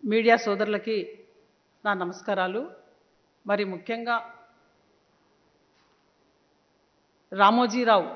media సోదరులకి నా నమస్కారాలు మరి ముఖ్యంగా రామోజీరావు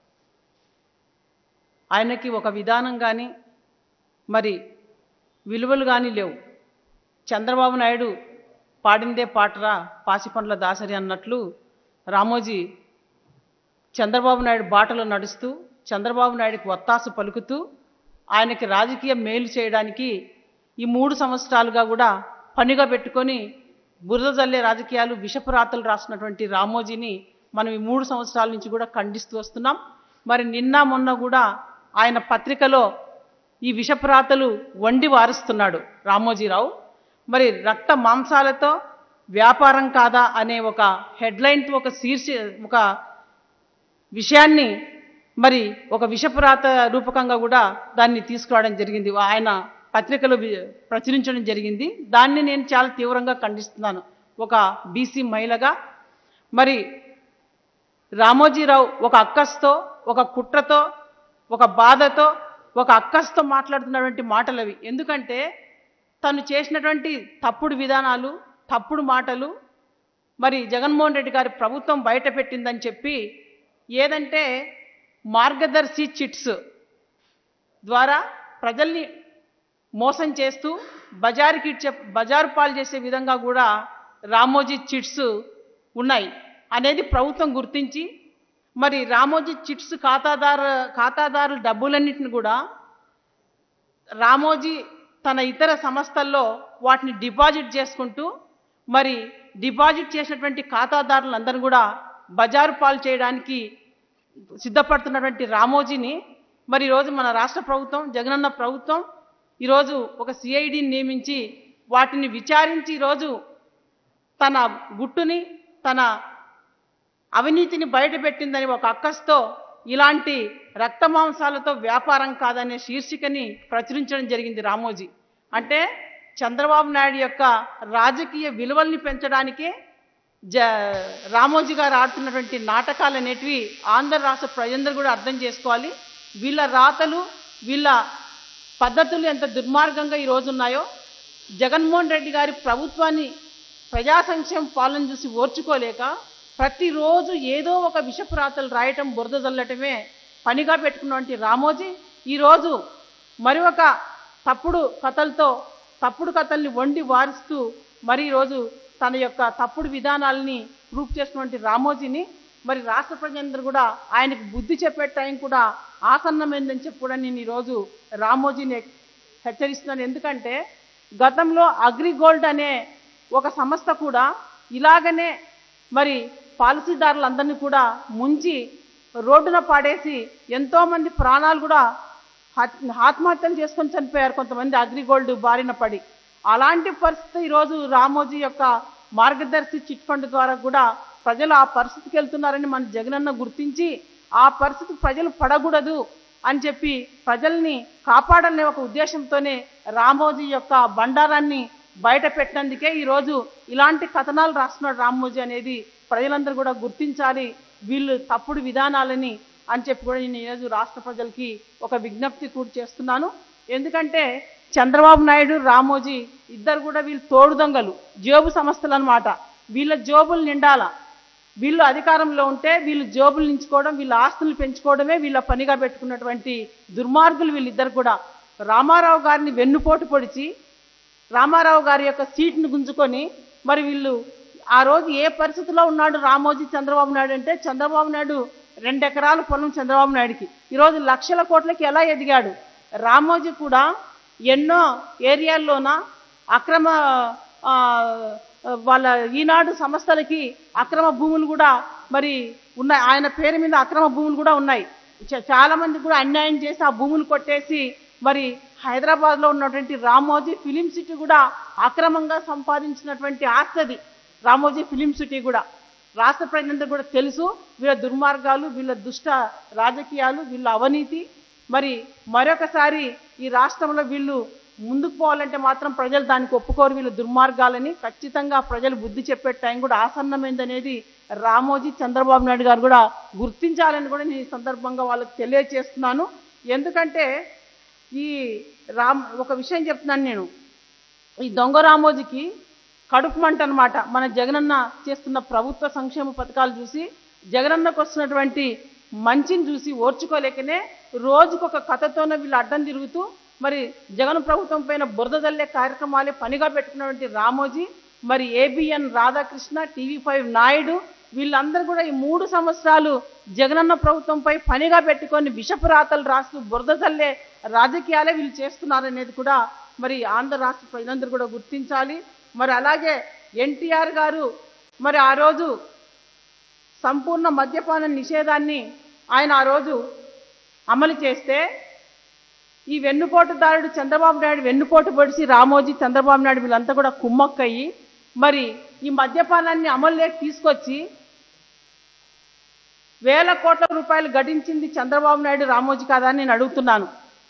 ఆయనకి ఒక విధానం కానీ మరి విలువలు కానీ లేవు చంద్రబాబు నాయుడు పాడిందే పాటరా పాసిపండ్ల దాసరి అన్నట్లు రామోజీ చంద్రబాబు నాయుడు బాటలో నడుస్తూ చంద్రబాబు నాయుడికి ఒత్తాసు పలుకుతూ ఆయనకి రాజకీయ మేలు చేయడానికి ఈ మూడు సంవత్సరాలుగా కూడా పనిగా పెట్టుకొని బురద జల్లే రాజకీయాలు విషపురాతలు రాసినటువంటి రామోజీని మనం ఈ మూడు సంవత్సరాల నుంచి కూడా ఖండిస్తూ వస్తున్నాం మరి నిన్న మొన్న కూడా ఆయన పత్రికలో ఈ విషపురాతలు వండి వారుస్తున్నాడు రామోజీరావు మరి రక్త మాంసాలతో వ్యాపారం కాదా అనే ఒక హెడ్లైన్తో ఒక శీర్ష ఒక విషయాన్ని మరి ఒక విషపురాత రూపకంగా కూడా దాన్ని తీసుకురావడం జరిగింది ఆయన పత్రికలో వి- ప్రచురించడం జరిగింది దాన్ని నేను చాలా తీవ్రంగా ఖండిస్తున్నాను ఒక బీసీ మహిళగా మరి రామోజీరావు ఒక అక్కస్తో ఒక కుట్రతో ఒక బాధతో ఒక అక్కస్తో మాట్లాడుతున్నటువంటి మాటలు అవి ఎందుకంటే తను చేసినటువంటి తప్పుడు విధానాలు తప్పుడు మాటలు మరి జగన్మోహన్ రెడ్డి గారి ప్రభుత్వం బయట పెట్టిందని చెప్పి ఏదంటే మార్గదర్శి చిట్స్ ద్వారా ప్రజల్ని మోసం చేస్తూ బజారుకి ఇచ్చే బజారు పాలు చేసే విధంగా కూడా రామోజీ చిట్స్ ఉన్నాయి అనేది ప్రభుత్వం గుర్తించి మరి రామోజీ చిట్స్ ఖాతాదారు ఖాతాదారుల డబ్బులన్నింటిని కూడా రామోజీ తన ఇతర సంస్థల్లో వాటిని డిపాజిట్ చేసుకుంటూ మరి డిపాజిట్ చేసినటువంటి ఖాతాదారులందరూ కూడా బజారు పాలు చేయడానికి సిద్ధపడుతున్నటువంటి రామోజీని మరి ఈరోజు మన రాష్ట్ర ప్రభుత్వం జగనన్న ప్రభుత్వం ఈరోజు ఒక సిఐడిని నియమించి వాటిని విచారించి ఈరోజు తన గుట్టుని తన అవినీతిని బయటపెట్టిందని ఒక అక్కస్తో ఇలాంటి రక్తమాంసాలతో వ్యాపారం కాదనే శీర్షికని ప్రచురించడం జరిగింది రామోజీ అంటే చంద్రబాబు నాయుడు యొక్క రాజకీయ విలువల్ని పెంచడానికే జ రామోజీ గారు ఆడుతున్నటువంటి నాటకాలు అనేటివి ఆంధ్ర రాష్ట్ర ప్రజలందరూ కూడా అర్థం చేసుకోవాలి వీళ్ళ రాతలు వీళ్ళ పద్ధతులు ఎంత దుర్మార్గంగా ఈరోజు ఉన్నాయో జగన్మోహన్ రెడ్డి గారి ప్రభుత్వాన్ని ప్రజా సంక్షేమ పాలన చూసి ఓర్చుకోలేక ప్రతిరోజు ఏదో ఒక విషపురాతలు రాయటం బురద జల్లటమే పనిగా పెట్టుకున్నటువంటి రామోజీ ఈరోజు మరి ఒక తప్పుడు కథలతో తప్పుడు కథల్ని వండి వారుస్తూ మరి ఈరోజు తన యొక్క తప్పుడు విధానాలని ప్రూఫ్ చేసినటువంటి రామోజీని మరి రాష్ట్ర ప్రజలందరూ కూడా ఆయనకు బుద్ధి చెప్పే టైం కూడా ఆసన్నమైందని చెప్పి కూడా నేను ఈరోజు రామోజీని హెచ్చరిస్తున్నాను ఎందుకంటే గతంలో అగ్రిగోల్డ్ అనే ఒక సంస్థ కూడా ఇలాగనే మరి పాలసీదారులందరినీ కూడా ముంచి రోడ్డున పాడేసి ఎంతోమంది ప్రాణాలు కూడా హత్- ఆత్మహత్యలు చేసుకొని చనిపోయారు కొంతమంది అగ్రిగోల్డ్ బారిన పడి అలాంటి పరిస్థితి ఈరోజు రామోజీ యొక్క మార్గదర్శి చిట్ ఫండ్ ద్వారా కూడా ప్రజలు ఆ పరిస్థితికి వెళ్తున్నారని మన జగనన్న గుర్తించి ఆ పరిస్థితి ప్రజలు పడకూడదు అని చెప్పి ప్రజల్ని కాపాడనే ఒక ఉద్దేశంతోనే రామోజీ యొక్క బండారాన్ని బయట పెట్టినందుకే ఈరోజు ఇలాంటి కథనాలు రాస్తున్నాడు రామోజీ అనేది ప్రజలందరూ కూడా గుర్తించాలి వీళ్ళు తప్పుడు విధానాలని అని చెప్పి కూడా నేను ఈరోజు రాష్ట్ర ప్రజలకి ఒక విజ్ఞప్తి కూడా చేస్తున్నాను ఎందుకంటే చంద్రబాబు నాయుడు రామోజీ ఇద్దరు కూడా వీళ్ళు తోడు దొంగలు జోబు సంస్థలు అనమాట వీళ్ళ జోబులు నిండాల వీళ్ళు అధికారంలో ఉంటే వీళ్ళు జోబులు నించుకోవడం వీళ్ళ ఆస్తులు పెంచుకోవడమే వీళ్ళ పనిగా పెట్టుకున్నటువంటి దుర్మార్గులు వీళ్ళిద్దరు కూడా రామారావు గారిని వెన్నుపోటు పొడిచి రామారావు గారి యొక్క సీట్ను గుంజుకొని మరి వీళ్ళు ఆ రోజు ఏ పరిస్థితిలో ఉన్నాడు రామోజీ చంద్రబాబు నాయుడు అంటే చంద్రబాబు నాయుడు రెండు ఎకరాల పొలం చంద్రబాబు నాయుడుకి ఈరోజు లక్షల కోట్లకి ఎలా ఎదిగాడు రామోజీ కూడా ఎన్నో ఏరియాల్లోన అక్రమ ఆ, వాళ్ళ ఈనాడు సంస్థలకి అక్రమ భూములు కూడా మరి ఉన్నాయి ఆయన పేరు మీద అక్రమ భూములు కూడా ఉన్నాయి చ- చాలా మంది కూడా అన్యాయం చేసి ఆ భూములు కొట్టేసి మరి హైదరాబాద్లో ఉన్నటువంటి రామోజీ ఫిలిం సిటీ కూడా అక్రమంగా సంపాదించినటువంటి ఆస్తి అది రామోజీ ఫిలిం సిటీ కూడా రాష్ట్ర ప్రజలందరూ కూడా తెలుసు వీళ్ళ దుర్మార్గాలు వీళ్ళ దుష్ట రాజకీయాలు వీళ్ళ అవినీతి మరి మరొకసారి ఈ రాష్ట్రంలో వీళ్ళు ముందుకు పోవాలంటే మాత్రం ప్రజలు దానికి ఒప్పుకోరు వీళ్ళ దుర్మార్గాలని ఖచ్చితంగా ప్రజలు బుద్ధి చెప్పే టైం కూడా ఆసన్నమైందనేది రామోజీ చంద్రబాబు నాయుడు గారు కూడా గుర్తించాలని కూడా నేను ఈ సందర్భంగా వాళ్ళకి తెలియజేస్తున్నాను ఎందుకంటే ఈ రామ్ ఒక విషయం చెప్తున్నాను నేను ఈ దొంగ రామోజీకి కడుపు మంట అనమాట మన జగనన్న చేస్తున్న ప్రభుత్వ సంక్షేమ పథకాలు చూసి జగనన్నకు వస్తున్నటువంటి మంచిని చూసి ఓర్చుకోలేకనే రోజుకొక కథతోనే వీళ్ళు అడ్డం తిరుగుతూ మరి జగన్ ప్రభుత్వం పైన బురద జల్లే కార్యక్రమాలే పనిగా పెట్టుకున్నటువంటి రామోజీ మరి ABN Radhakrishna TV five Naidu వీళ్ళందరూ కూడా ఈ మూడు సంవత్సరాలు జగనన్న ప్రభుత్వంపై పనిగా పెట్టుకొని విషపు రాతలు రాస్తూ బురద జల్లే రాజకీయాలే వీళ్ళు చేస్తున్నారనేది కూడా మరి ఆంధ్ర రాష్ట్ర ప్రజలందరూ కూడా గుర్తించాలి మరి అలాగే ఎన్టీఆర్ గారు మరి ఆ రోజు సంపూర్ణ మద్యపాన నిషేధాన్ని ఆయన ఆ రోజు అమలు చేస్తే ఈ వెన్నుపోటుదారుడు చంద్రబాబు నాయుడు వెన్నుపోటు పొడిచి రామోజీ చంద్రబాబు నాయుడు వీళ్ళంతా కూడా కుమ్మక్కయ్యి మరి ఈ మద్యపానాన్ని అమలులోకి తీసుకొచ్చి వేల కోట్ల రూపాయలు గడించింది చంద్రబాబు నాయుడు రామోజీ కాదా అని నేను అడుగుతున్నాను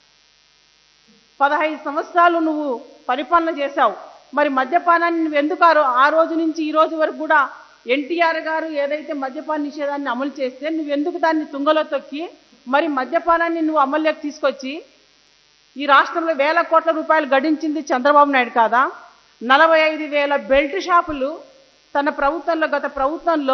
పదహైదు సంవత్సరాలు నువ్వు పరిపాలన చేశావు మరి మద్యపానాన్ని నువ్వు ఎందుకు ఆ రో- ఆ రోజు నుంచి ఈ రోజు వరకు కూడా ఎన్టీఆర్ గారు ఏదైతే మద్యపాన నిషేధాన్ని అమలు చేస్తే నువ్వు ఎందుకు దాన్ని తుంగలో తొక్కి మరి మద్యపానాన్ని నువ్వు అమల్లోకి తీసుకొచ్చి ఈ రాష్ట్రంలో వేల కోట్ల రూపాయలు గడించింది చంద్రబాబు నాయుడు కాదా నలభై ఐదు వేల బెల్ట్ షాపులు తన ప్రభుత్వంలో గత ప్రభుత్వంలో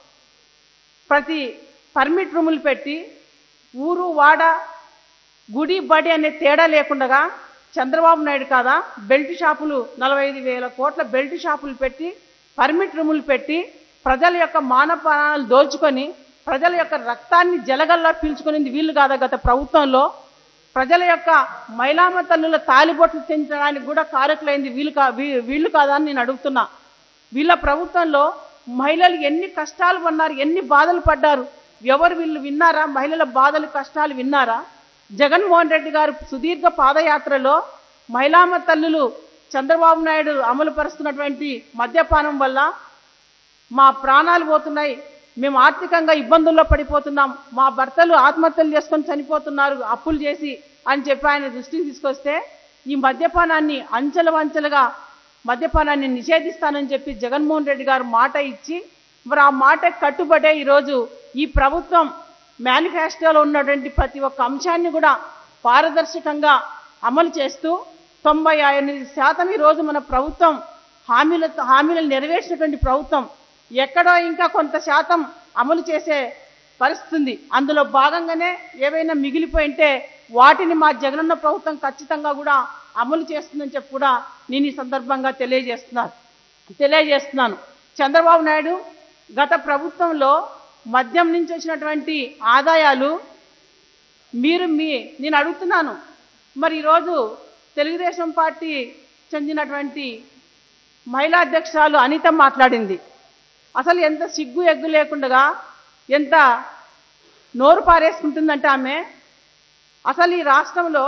ప్రతి పర్మిట్ రూములు పెట్టి ఊరు వాడ గుడి బడి అనే తేడా లేకుండా చంద్రబాబు నాయుడు కాదా బెల్ట్ షాపులు నలభై ఐదు వేల కోట్ల బెల్ట్ షాపులు పెట్టి పర్మిట్ రూములు పెట్టి ప్రజల యొక్క మానవ ప్రాణాలు దోచుకొని ప్రజల యొక్క రక్తాన్ని జలగల్లా పీల్చుకునేది వీళ్ళు కాదా గత ప్రభుత్వంలో ప్రజల యొక్క మహిళామ తల్లుల తాలిబొట్లు తెంచడానికి కూడా కారకులైంది వీళ్ళు కా వీ- వీళ్ళు కాదా అని నేను అడుగుతున్నా వీళ్ళ ప్రభుత్వంలో మహిళలు ఎన్ని కష్టాలు పన్నారు ఎన్ని బాధలు పడ్డారు ఎవరు వీళ్ళు విన్నారా మహిళల బాధలు కష్టాలు విన్నారా జగన్మోహన్ రెడ్డి గారు సుదీర్ఘ పాదయాత్రలో మహిళామ తల్లులు చంద్రబాబు నాయుడు అమలు పరుస్తున్నటువంటి మద్యపానం వల్ల మా ప్రాణాలు పోతున్నాయి మేము ఆర్థికంగా ఇబ్బందుల్లో పడిపోతున్నాం మా భర్తలు ఆత్మహత్యలు చేసుకొని చనిపోతున్నారు అప్పులు చేసి అని చెప్పి ఆయన దృష్టికి తీసుకొస్తే ఈ మద్యపానాన్ని అంచెల వంచెలుగా మద్యపానాన్ని నిషేధిస్తానని చెప్పి జగన్మోహన్ రెడ్డి గారు మాట ఇచ్చి మరి ఆ మాట కట్టుబడే ఈరోజు ఈ ప్రభుత్వం మేనిఫెస్టోలో ఉన్నటువంటి ప్రతి ఒక్క అంశాన్ని కూడా పారదర్శకంగా అమలు చేస్తూ తొంభై ఎనిమిది శాతం ఈరోజు మన ప్రభుత్వం హామీలతో హామీలను నెరవేర్చినటువంటి ప్రభుత్వం ఎక్కడో ఇంకా కొంత శాతం అమలు చేసే పరిస్థితి ఉంది అందులో భాగంగానే ఏవైనా మిగిలిపోయింటే వాటిని మా జగనన్న ప్రభుత్వం ఖచ్చితంగా కూడా అమలు చేస్తుందని చెప్పి కూడా నేను ఈ సందర్భంగా తెలియజేస్తున్నాను తెలియజేస్తున్నాను చంద్రబాబు నాయుడు గత ప్రభుత్వంలో మద్యం నుంచి వచ్చినటువంటి ఆదాయాలు మీరు మీ నేను అడుగుతున్నాను మరి ఈరోజు తెలుగుదేశం పార్టీ చెందినటువంటి మహిళా అధ్యక్షురాలు అనిత మాట్లాడింది అసలు ఎంత సిగ్గు ఎగ్గు లేకుండా ఎంత నోరు పారేసుకుంటుందంటే ఆమె అసలు ఈ రాష్ట్రంలో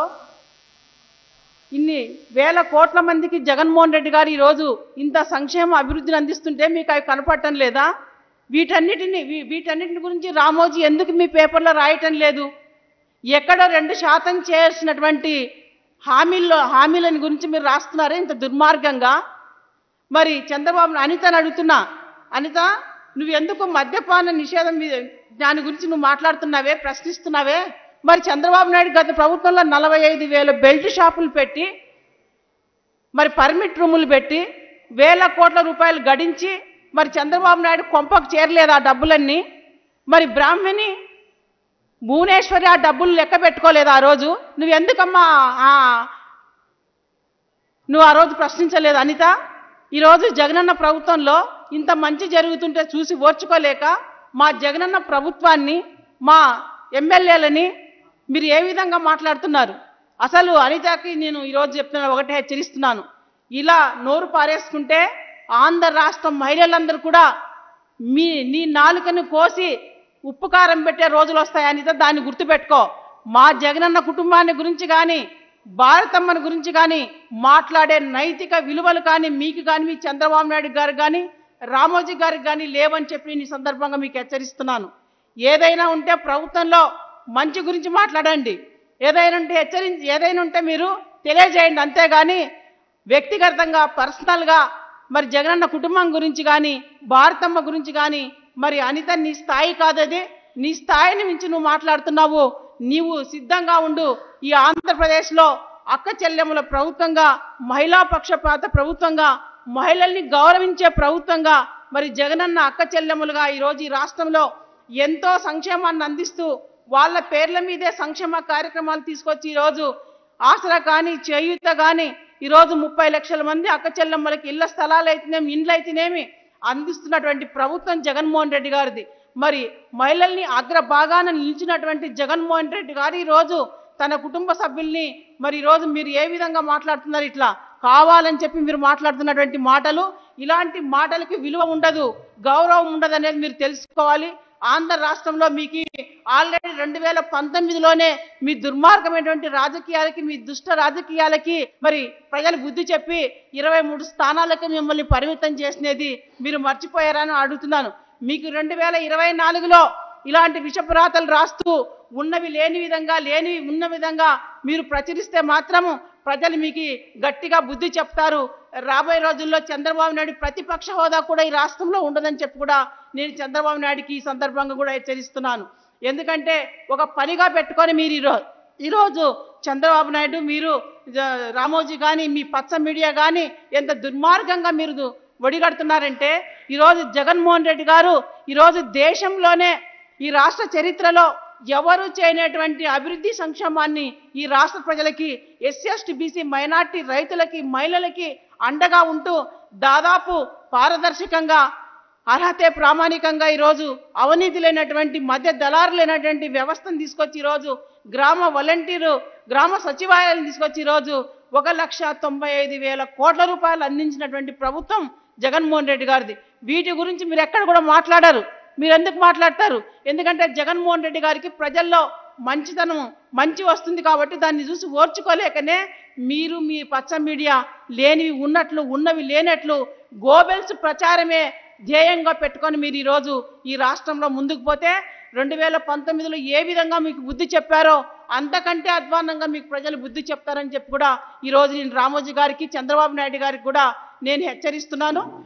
ఇన్ని వేల కోట్ల మందికి జగన్మోహన్ రెడ్డి గారు ఈరోజు ఇంత సంక్షేమ అభివృద్ధిని అందిస్తుంటే మీకు అవి కనపడటం లేదా వీటన్నిటిని వీ- వీటన్నిటిని గురించి రామోజీ ఎందుకు మీ పేపర్లో రాయటం లేదు ఎక్కడో రెండు శాతం చేయాల్సినటువంటి హామీల్లో హామీలని గురించి మీరు రాస్తున్నారే ఇంత దుర్మార్గంగా మరి చంద్రబాబు అనితని అడుగుతున్నా అనిత నువ్వు ఎందుకు మద్యపాన నిషేధం మీద దాని గురించి నువ్వు మాట్లాడుతున్నావే ప్రశ్నిస్తున్నావే మరి చంద్రబాబు నాయుడు గత ప్రభుత్వంలో నలభై ఐదు వేల బెల్ట్ షాపులు పెట్టి మరి పర్మిట్ రూములు పెట్టి వేల కోట్ల రూపాయలు గడించి మరి చంద్రబాబు నాయుడు కొంపకు చేరలేదు ఆ డబ్బులన్నీ మరి బ్రాహ్మణి భువనేశ్వరి ఆ డబ్బులు లెక్క పెట్టుకోలేదు ఆ రోజు నువ్వు ఎందుకమ్మా ఆ నువ్వు ఆ రోజు ప్రశ్నించలేదు అనిత ఈరోజు జగనన్న ప్రభుత్వంలో ఇంత మంచి జరుగుతుంటే చూసి ఓర్చుకోలేక మా జగనన్న ప్రభుత్వాన్ని మా ఎమ్మెల్యేలని మీరు ఏ విధంగా మాట్లాడుతున్నారు అసలు అనితకి నేను ఈరోజు చెప్తున్నా ఒకటే హెచ్చరిస్తున్నాను ఇలా నోరు పారేసుకుంటే ఆంధ్ర రాష్ట్రం మహిళలందరూ కూడా మీ నీ నాలుకను కోసి ఉప్పు కారం పెట్టే రోజులు వస్తాయి అనిత దాన్ని గుర్తుపెట్టుకో మా జగనన్న కుటుంబాన్ని గురించి కానీ భారతమ్మని గురించి కానీ మాట్లాడే నైతిక విలువలు కానీ మీకు కానీ మీ చంద్రబాబు నాయుడు గారు కానీ రామోజీ గారికి కానీ లేవని చెప్పి నేను ఈ సందర్భంగా మీకు హెచ్చరిస్తున్నాను ఏదైనా ఉంటే ప్రభుత్వంలో మంచి గురించి మాట్లాడండి ఏదైనా ఉంటే హెచ్చరించి ఏదైనా ఉంటే మీరు తెలియజేయండి అంతేగాని వ్యక్తిగతంగా పర్సనల్గా మరి జగనన్న కుటుంబం గురించి కానీ భారతమ్మ గురించి కానీ మరి అనిత నీ స్థాయి కాదది నీ స్థాయిని మించి నువ్వు మాట్లాడుతున్నావు నీవు సిద్ధంగా ఉండు ఈ ఆంధ్రప్రదేశ్లో అక్క చెల్లెముల ప్రభుత్వంగా మహిళా పక్షపాత ప్రభుత్వంగా మహిళల్ని గౌరవించే ప్రభుత్వంగా మరి జగనన్న అక్క చెల్లెములుగా ఈరోజు ఈ రాష్ట్రంలో ఎంతో సంక్షేమాన్ని అందిస్తూ వాళ్ళ పేర్ల మీదే సంక్షేమ కార్యక్రమాలు తీసుకొచ్చి ఈరోజు ఆసరా కానీ చేయూత కానీ ఈరోజు ముప్పై లక్షల మంది అక్క చెల్లెమ్మలకి ఇళ్ల స్థలాలు అయితేనేమి ఇండ్లు అయితేనేమి అందిస్తున్నటువంటి ప్రభుత్వం జగన్మోహన్ రెడ్డి గారిది మరి మహిళల్ని అగ్ర భాగాన నిలిచినటువంటి జగన్మోహన్ రెడ్డి గారు ఈరోజు తన కుటుంబ సభ్యుల్ని మరి ఈరోజు మీరు ఏ విధంగా మాట్లాడుతున్నారు ఇట్లా కావాలని చెప్పి మీరు మాట్లాడుతున్నటువంటి మాటలు ఇలాంటి మాటలకి విలువ ఉండదు గౌరవం ఉండదు అనేది మీరు తెలుసుకోవాలి ఆంధ్ర రాష్ట్రంలో మీకు ఆల్రెడీ రెండు వేల పంతొమ్మిదిలోనే మీ దుర్మార్గమైనటువంటి రాజకీయాలకి మీ దుష్ట రాజకీయాలకి మరి ప్రజలు బుద్ధి చెప్పి ఇరవై మూడు స్థానాలకు మిమ్మల్ని పరిమితం చేసినది మీరు మర్చిపోయారని అడుగుతున్నాను మీకు రెండు వేల ఇరవై నాలుగులో ఇలాంటి విషపురాతలు రాస్తూ ఉన్నవి లేని విధంగా లేనివి ఉన్న విధంగా మీరు ప్రచురిస్తే మాత్రము ప్రజలు మీకు గట్టిగా బుద్ధి చెప్తారు రాబోయే రోజుల్లో చంద్రబాబు నాయుడు ప్రతిపక్ష హోదా కూడా ఈ రాష్ట్రంలో ఉండదని చెప్పి కూడా నేను చంద్రబాబు నాయుడుకి ఈ సందర్భంగా కూడా హెచ్చరిస్తున్నాను ఎందుకంటే ఒక పనిగా పెట్టుకొని మీరు ఈరోజు ఈరోజు చంద్రబాబు నాయుడు మీరు జ- రామోజీ కానీ మీ పచ్చ మీడియా కానీ ఎంత దుర్మార్గంగా మీరు ఒడిగడుతున్నారంటే ఈరోజు జగన్మోహన్ రెడ్డి గారు ఈరోజు దేశంలోనే ఈ రాష్ట్ర చరిత్రలో ఎవరు చేయనటువంటి అభివృద్ధి సంక్షేమాన్ని ఈ రాష్ట్ర ప్రజలకి ఎస్సీ ఎస్టీ బీసీ మైనార్టీ రైతులకి మహిళలకి అండగా ఉంటూ దాదాపు పారదర్శకంగా అర్హతే ప్రామాణికంగా ఈరోజు అవినీతి లేనటువంటి మధ్య దళారు లేనటువంటి వ్యవస్థను తీసుకొచ్చి ఈరోజు గ్రామ వాలంటీరు గ్రామ సచివాలయాలను తీసుకొచ్చి ఈరోజు ఒక లక్ష తొంభై ఐదు వేల కోట్ల రూపాయలు అందించినటువంటి ప్రభుత్వం జగన్మోహన్ రెడ్డి గారిది వీటి గురించి మీరు ఎక్కడ కూడా మాట్లాడారు మీరు ఎందుకు మాట్లాడతారు ఎందుకంటే జగన్మోహన్ రెడ్డి గారికి ప్రజల్లో మంచితనం మంచి వస్తుంది కాబట్టి దాన్ని చూసి ఓర్చుకోలేకనే మీరు మీ పచ్చ మీడియా లేనివి ఉన్నట్లు ఉన్నవి లేనట్లు గోబెల్స్ ప్రచారమే ధ్యేయంగా పెట్టుకొని మీరు ఈరోజు ఈ రాష్ట్రంలో ముందుకు పోతే రెండు వేల పంతొమ్మిదిలో ఏ విధంగా మీకు బుద్ధి చెప్పారో అంతకంటే అధ్వానంగా మీకు ప్రజలు బుద్ధి చెప్తారని చెప్పి కూడా ఈరోజు నేను రామోజీ గారికి చంద్రబాబు నాయుడు గారికి కూడా నేను హెచ్చరిస్తున్నాను